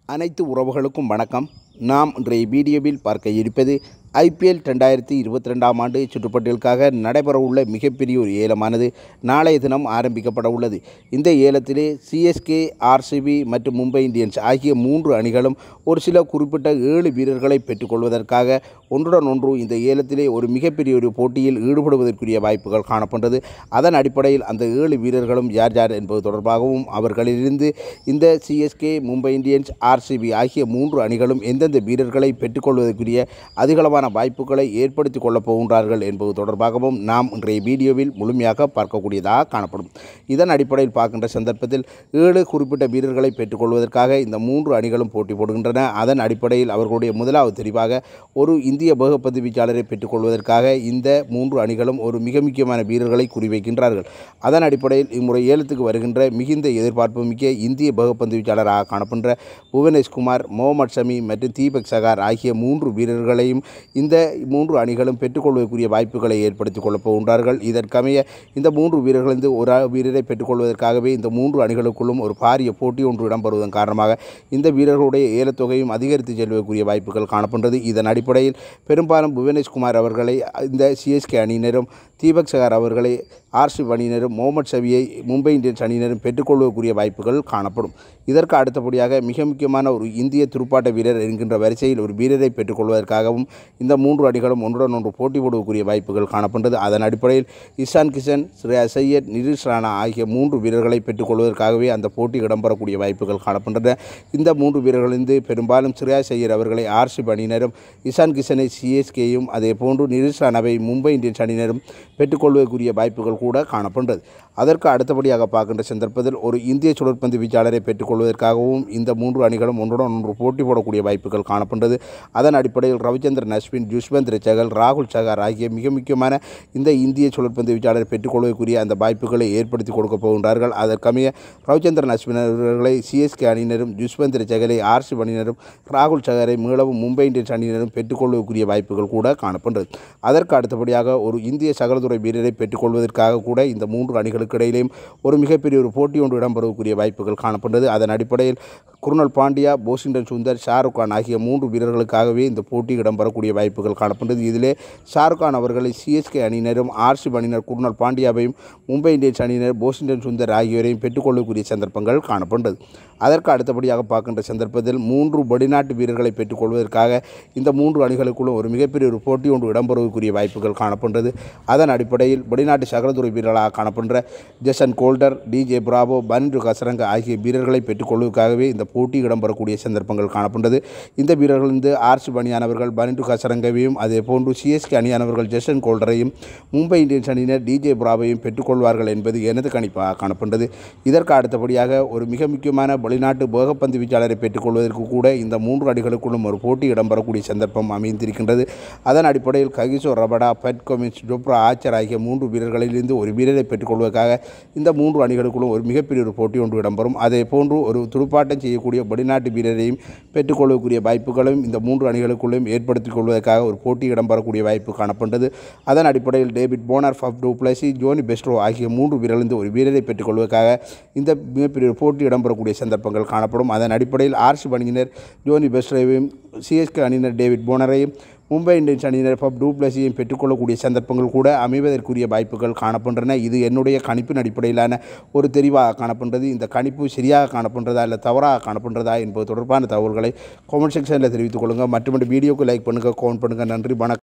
அனைத்து உறவுகளுக்கும் வணக்கம் நாம் இன்றைய வீடியோவில் பார்க்க இருப்பது ஐபிஎல் ரெண்டாயிரத்தி இருபத்தி ரெண்டாம் ஆண்டு சுற்றுப்பட்டியலுக்காக நடைபெறவுள்ள மிகப்பெரிய ஒரு ஏலமானது நாளைய தினம் ஆரம்பிக்கப்பட உள்ளது இந்த ஏலத்திலே சிஎஸ்கே ஆர்சிபி மற்றும் மும்பை இந்தியன்ஸ் ஆகிய மூன்று அணிகளும் ஒரு சில குறிப்பிட்ட ஏழு வீரர்களை பெற்றுக்கொள்வதற்காக ஒன்றுடன் ஒன்று இந்த ஏலத்திலே ஒரு மிகப்பெரிய ஒரு போட்டியில் ஈடுபடுவதற்குரிய வாய்ப்புகள் காணப்பட்டது அதன் அடிப்படையில் அந்த ஏழு வீரர்களும் யார் யார் என்பது தொடர்பாகவும் அவர்களிலிருந்து இந்த சிஎஸ்கே மும்பை இந்தியன்ஸ் ஆர்சிபி ஆகிய மூன்று அணிகளும் எந்தெந்த வீரர்களை பெற்றுக்கொள்வதற்குரிய அதிகளவான வாய்ப்புகளை ஏற்படுத்தி கொள்ளப் போகின்றார்கள் என்பது தொடர்பாகவும் நாம் இன்றைய வீடியோவில் முழுமையாக பார்க்கக்கூடியதாக காணப்படும் இதன் அடிப்படையில் பார்க்கின்ற சந்தர்ப்பத்தில் ஏழு குறிப்பிட்ட வீரர்களை பெற்றுக்கொள்வதற்காக இந்த மூன்று அணிகளும் போட்டி போடுகின்றன அதன் அடிப்படையில் அவர்களுடைய முதலாவது தெரிவாக ஒரு இந்திய வேகப்பந்து வீச்சாளரை பெற்றுக்கொள்வதற்காக இந்த மூன்று அணிகளும் ஒரு மிக முக்கியமான வீரர்களை குறிவைக்கின்றார்கள் அதன் அடிப்படையில் இம்முறை ஏலத்துக்கு வருகின்ற மிகுந்த எதிர்பார்ப்பு மிக்க இந்திய வேகப்பந்து வீச்சாளராக காணப்படுகின்ற புவனேஷ்குமார் முகமது ஷமி மற்றும் தீபக் சகார் ஆகிய மூன்று வீரர்களையும் இந்த மூன்று அணிகளும் பெற்றுக்கொள்வதற்குரிய வாய்ப்புகளை ஏற்படுத்திக் கொள்ளப் போகின்றார்கள் இதற்கமைய இந்த மூன்று வீரர்களிருந்து ஒரு வீரரை பெற்றுக்கொள்வதற்காகவே இந்த மூன்று அணிகளுக்குள்ளும் ஒரு பாரிய போட்டி ஒன்று இடம்பெறுவதன் காரணமாக இந்த வீரர்களுடைய ஏலத்தொகையும் அதிகரித்து செல்வதற்குரிய வாய்ப்புகள் காணப்படுகிறது இதன் அடிப்படையில் பெரும்பாலும் புவனேஷ்குமார் அவர்களை இந்த சிஎஸ்கே அணியினரும் தீபக் சகார் அவர்களை ஆர்சி அணியினரும் முகமது ஷவியை மும்பை இந்தியன்ஸ் அணியினரும் பெற்றுக்கொள்ளக்கூடிய வாய்ப்புகள் காணப்படும் இதற்கு அடுத்தபடியாக மிக முக்கியமான ஒரு இந்திய துடுப்பாட்ட வீரர் என்கின்ற வரிசையில் ஒரு வீரரை பெற்றுக்கொள்வதற்காகவும் இந்த மூன்று அணிகளும் ஒன்றுடன் ஒன்று போட்டி போடக்கூடிய வாய்ப்புகள் காணப்படுகிறது அதன் அடிப்படையில் இஷான் கிஷன் ஸ்ரேயா சையத் நிதிஷ் ராணா ஆகிய மூன்று வீரர்களை பெற்றுக்கொள்வதற்காகவே அந்த போட்டி இடம்பெறக்கூடிய வாய்ப்புகள் காணப்படுகின்றன இந்த மூன்று வீரர்களிருந்து பெரும்பாலும் ஸ்ரேயா சையர் அவர்களை ஆர்சி அணியினரும் இஷான் கிஷனை சிஎஸ்கேயும் அதே போன்று நிதிஷ் ராணாவை மும்பை இந்தியன்ஸ் அணியினரும் பெற்றுக்கொள்வதற்குரிய வாய்ப்புகள் கூட காணப்படுகிறது அதற்கு அடுத்தபடியாக பார்க்கின்ற சந்தர்ப்பத்தில் ஒரு இந்திய சுழற்பந்து வீச்சாளரை பெற்றுக்கொள்வதற்காகவும் இந்த மூன்று அணிகளும் ஒன்றுடன் ஒன்று போட்டி போடக்கூடிய வாய்ப்புகள் காணப்படுகிறது அதன் அடிப்படையில் ரவிச்சந்திரன் அஸ்வின் ஜுஸ்வந்த் சகல் ராகுல் சகார் ஆகிய மிக முக்கியமான இந்த இந்திய சுழற்பந்து வீச்சாளரை பெற்றுக்கொள்வதற்குரிய அந்த வாய்ப்புகளை ஏற்படுத்தி கொடுக்க போகின்றார்கள் அதற்கமைய ரவிச்சந்திரன் அஸ்வின் அவர்களை சிஎஸ்கே அணியினரும் ஜுஸ்வந்த் சகலை ஆர்சி அணியினரும் ராகுல் சகரை மீளவும் மும்பை இந்தியன்ஸ் அணியினரும் பெற்றுக்கொள்வதற்குரிய வாய்ப்புகள் கூட காணப்படுகிறது அதற்கு அடுத்தபடியாக ஒரு இந்திய சகலதுறை வீரரை பெற்றுக்கொள்வதற்காக கூட இந்த மூன்று அணிகளுக்கு இடையிலேயும் ஒரு மிகப்பெரிய ஒரு போட்டி ஒன்று இடம்பெறக்கூடிய வாய்ப்புகள் காணப்படுகிறது அதன் அடிப்படையில் குருணல் பாண்டியா போசிங்டன் சுந்தர் ஷாருக் கான் ஆகிய மூன்று வீரர்களுக்காகவே இந்த போட்டி இடம்பெறக்கூடிய வாய்ப்புகள் காணப்படுகிறது இதிலே ஷாருக் கான் அவர்களை சிஎஸ்கே அணியினரும் ஆர்சி அணியினர் குருணல் பாண்டியாவையும் மும்பை இந்தியன்ஸ் அணியினர் போசிங்டன் சுந்தர் ஆகியோரையும் பெற்றுக்கொள்ளக்கூடிய சந்தர்ப்பங்கள் காணப்படுகிறது அதற்கு அடுத்தபடியாக பார்க்கின்ற சந்தர்ப்பத்தில் மூன்று வெளிநாட்டு வீரர்களை பெற்றுக்கொள்வதற்காக இந்த மூன்று அணிகளுக்குள்ளும் ஒரு மிகப்பெரிய ஒரு போட்டி ஒன்று இடம்பெறுவதற்குரிய வாய்ப்புகள் காணப்படுகிறது அதன் அடிப்படையில் வெளிநாட்டு சகலதுறை வீரர்களாக காணப்படுகின்ற ஜெசன் கோல்டர் டிஜே பிராவோ பன்ரு கசரங்க ஆகிய வீரர்களை பெற்றுக்கொள்வதற்காகவே இந்த போட்டி இடம்பெறக்கூடிய சந்தர்ப்பங்கள் காணப்படுகிறது இந்த வீரர்களிருந்து ஆர்சி அணியானவர்கள் பனிண்டு கசரங்கவையும் அதே போன்று சிஎஸ்கே அணியானவர்கள் ஜெசன் கோல்டரையும் மும்பை இந்தியன்ஸ் அணியினர் டிஜே பிராவையும் பெற்றுக்கொள்வார்கள் என்பது எனது கணிப்பாக காணப்படுகிறது இதற்கு அடுத்தபடியாக ஒரு மிக முக்கியமான வெளிநாட்டு வேகப்பந்து வீச்சாளரை பெற்றுக்கொள்வதற்கு கூட இந்த மூன்று அணிகளுக்குள்ளும் ஒரு போட்டி இடம்பெறக்கூடிய சந்தர்ப்பம் அமைந்திருக்கின்றது அதன் அடிப்படையில் Kagiso Rabada Pat Cummins Jofra Archer ஆகிய மூன்று வீரர்களிலிருந்து ஒரு வீரரை பெற்றுக்கொள்வதற்காக இந்த மூன்று அணிகளுக்குள்ளும் ஒரு மிகப்பெரிய ஒரு போட்டி ஒன்று இடம்பெறும் அதே போன்று ஒரு துடுப்பாட்டம் செய்யக்கூடிய வெளிநாட்டு வீரரையும் பெற்றுக்கொள்ளக்கூடிய வாய்ப்புகளும் இந்த மூன்று அணிகளுக்குள்ளும் ஏற்படுத்திக் கொள்வதற்காக ஒரு போட்டி இடம்பெறக்கூடிய வாய்ப்பு காணப்பட்டது அதன் அடிப்படையில் David Warner Faf du Plessis Jonny Bairstow ஆகிய மூன்று வீரர்களிருந்து ஒரு வீரரை பெற்றுக்கொள்வதற்காக இந்த மிகப்பெரிய ஒரு போட்டி இடம்பெறக்கூடிய சந்தர்ப்பங்கள் காணப்படும் அதன் அடிப்படையில் ஆர்சி அணியினர் ஜோனி பெஸ்ட்ரோவையும் சிஎஸ்கே அணியினர் டேவிட் போனரையும் மும்பை இந்தியன்ஸ் அணியினர் பப் டூப்ளஸையும் பெற்றுக்கொள்ளக்கூடிய சந்தர்ப்பங்கள் கூட அமைவதற்குரிய வாய்ப்புகள் காணப்படுகின்றன இது என்னுடைய கணிப்பின் அடிப்படையிலான ஒரு தெரிவாக காணப்படுகிறது இந்த கணிப்பு சரியாக காணப்படுறதா இல்லை தவறாக காணப்படுறதா என்பது தொடர்பான தகவல்களை கமெண்ட் செக்ஷனில் தெரிவித்துக் கொள்ளுங்கள் மற்றும் வீடியோக்கு லைக் பண்ணுங்கள் கமெண்ட் பண்ணுங்கள் நன்றி வணக்கம்